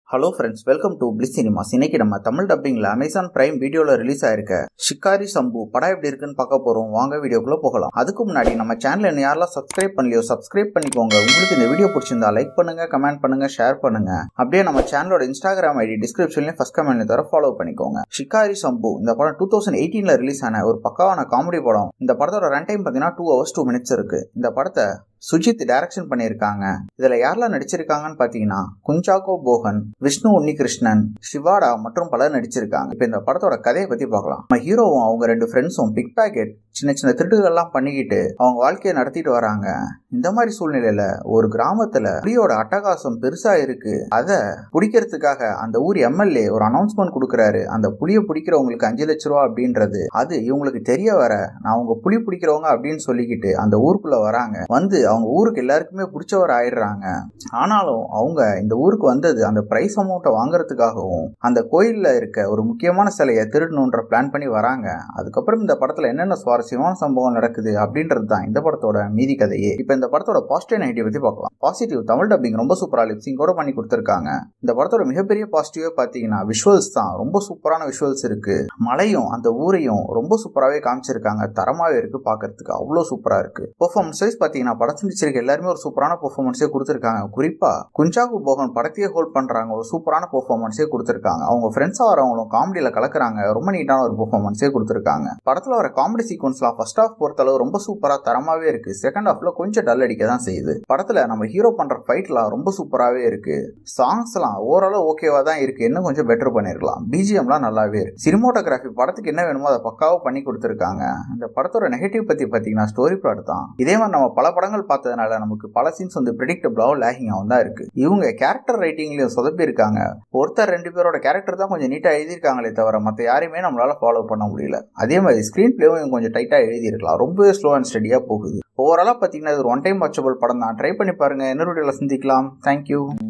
hello friends welcome to Bliss Cinemas இன்னைக்கு நம்ம தமிழ் டப்பிங்ல அமேசான் பிரைம் வீடியோல ரிலீஸ் ஆயிருக்க ஷிக்காரி சம்பு படம் எப்படி இருக்குன்னு பார்க்க போறோம் வாங்க வீடியோக்குள்ள போகலாம் அதுக்கு முன்னாடி நம்ம சேனல் இன்னும் யாரெல்லாம் சப்ஸ்கிரைப் பண்ணலையோ சப்ஸ்கிரைப் பண்ணிக்கோங்க உங்களுக்கு இந்த வீடியோ பிடிச்சிருந்தா லைக் பண்ணுங்க கமெண்ட் பண்ணுங்க ஷேர் பண்ணுங்க அப்படியே நம்ம சேனலோட இன்ஸ்டாகிராம் ஐடி டிஸ்கிரிப்ஷன்லயும் ஃபர்ஸ்ட் கமெண்ட்ல தர ஃபாலோ பண்ணிக்கோங்க ஷிக்காரி சம்பு இந்த படம் டூ தௌசண்ட் எயிட்டீன்ல ரிலீஸ் ஆன ஒரு பக்காவான காமெடி படம் இந்த படத்தோட ரன் டைம் பார்த்தீங்கன்னா டூ ஹவர்ஸ் டூ மினிட்ஸ் இருக்கு இந்த படத்தை சுஜித் டைரக்ஷன் பண்ணியிருக்காங்க இதுல யாரெல்லாம் நடிச்சிருக்காங்கன்னு பாத்தீங்கன்னா குஞ்சாக்கோ போகன் விஷ்ணு உன்னிகிருஷ்ணன் சிவாடா மற்றும் பலர் நடிச்சிருக்காங்க இப்ப இந்த படத்தோட கதையை பத்தி பார்க்கலாம் நம்ம ஹீரோவும் அவங்க ரெண்டு ஃப்ரெண்ட்ஸும் பிக் பாக்கெட் சின்ன சின்ன திருட்டுகள்லாம் பண்ணிக்கிட்டு அவங்க வாழ்க்கையை நடத்திட்டு வராங்க இந்த மாதிரி சூழ்நிலையில ஒரு கிராமத்துல புலியோட அட்டகாசம் பெருசா இருக்கு அத பிடிக்கிறதுக்காக அந்த ஊர் எம்எல்ஏ ஒரு அனௌன்ஸ்மெண்ட் கொடுக்கறாரு அந்த புலியை பிடிக்கிறவங்களுக்கு அஞ்சு லட்ச ரூபா அப்படின்றது அது இவங்களுக்கு தெரிய வர நான் உங்க புலி பிடிக்கிறவங்க அப்படின்னு சொல்லிக்கிட்டு அந்த ஊருக்குள்ள வராங்க வந்து அவங்க ஊருக்கு எல்லாருக்குமே பிடிச்சவர் ஆயிடுறாங்க ஆனாலும் அவங்க இந்த ஊருக்கு வந்தது அந்த பிரைஸ் அமௌண்ட்டை வாங்குறதுக்காகவும் அந்த கோயில்ல இருக்க ஒரு முக்கியமான சிலையை திருடணுன்ற பிளான் பண்ணி வராங்க அதுக்கப்புறம் இந்த படத்துல என்னென்ன சுவாரஸ்யமான சம்பவம் நடக்குது அப்படின்றது தான் இந்த படத்தோட மீதி கதையே இப்ப இந்த படத்தோட பாசிட்டிவ் நெகட்டிவ் பத்தி பார்க்கலாம் பாசிட்டிவ் தமிழ் டப்பிங் ரொம்ப சூப்பரா லிப்சிங் கூட பண்ணி கொடுத்துருக்காங்க இந்த படத்தோட மிகப்பெரிய பாசிட்டிவே பாத்தீங்கன்னா விஷுவல்ஸ் தான் ரொம்ப சூப்பரான விஷுவல்ஸ் இருக்கு மலையும் அந்த ஊரையும் ரொம்ப சூப்பராகவே காமிச்சிருக்காங்க தரமாவே இருக்கு பாக்குறதுக்கு அவ்வளோ சூப்பரா இருக்கு பெர்ஃபார்மன்ஸ் வைஸ் பாத்தீங்கன்னா படத்தில் நடிச்சிருக்க எல்லாருமே ஒரு சூப்பரான பெர்ஃபார்மன்ஸே கொடுத்துருக்காங்க குறிப்பா குஞ்சாகு போகன் படத்தையே ஹோல்ட் பண்றாங்க ஒரு சூப்பரான பெர்ஃபார்மன்ஸே கொடுத்துருக்காங்க அவங்க ஃப்ரெண்ட்ஸா வரவங்களும் காமெடியில கலக்குறாங்க ரொம்ப நீட்டான ஒரு பெர்ஃபார்மன்ஸே கொடுத்துருக்காங்க படத்துல வர காமெடி சீக்வன்ஸ்லாம் ஃபர்ஸ்ட் ஹாஃப் பொறுத்தளவு ரொம்ப சூப்பரா தரமாவே இருக்கு செகண்ட் ஹாஃப்ல கொஞ்சம் டல் அடிக்க தான் செய்யுது படத்துல நம்ம ஹீரோ பண்ற ஃபைட்லாம் ரொம்ப சூப்பராகவே இருக்கு சாங்ஸ்லாம் ஓரளவு ஓகேவா தான் இருக்கு இன்னும் கொஞ்சம் பெட்டர் பண்ணிருக்கலாம் பிஜிஎம்லாம் நல்லாவே இருக்கு சினிமோட்டோகிராஃபி படத்துக்கு என்ன வேணுமோ அதை பக்காவாக பண்ணி கொடுத்துருக்காங்க இந்த படத்தோட நெகட்டிவ் பத்தி பார்த்தீங்கன்னா ஸ்டோரி பிளாட் தான் இதே மாதிரி நம்ம பல படங்கள் பார்த்ததுனால நமக்கு பல சீன்ஸ் வந்து ப்ரிடிக்டபிளாகவும் லேகிங்காகவும் தான் இருக்கு இவங்க கேரக்டர் ரைட்டிங்லயும் சொதப்பி இருக்காங்க ஒருத்தர் ரெண்டு பேரோட கேரக்டர் தான் கொஞ்சம் நீட்டாக எழுதியிருக்காங்களே தவிர மற்ற யாரையுமே நம்மளால ஃபாலோ பண்ண முடியல அதே மாதிரி ஸ்க்ரீன் பிளேவும் கொஞ்சம் டைட்டாக எழுதியிருக்கலாம் ரொம்பவே ஸ்லோ அண்ட் ஸ்டடியாக போகுது ஓவராலாக பார்த்தீங்கன்னா இது ஒரு ஒன் டைம் வாட்சபிள் படம் தான் ட்ரை பண்ணி பாருங்க இன்னொரு வீடியோவில் சந்திக்கலாம் தேங்க்யூ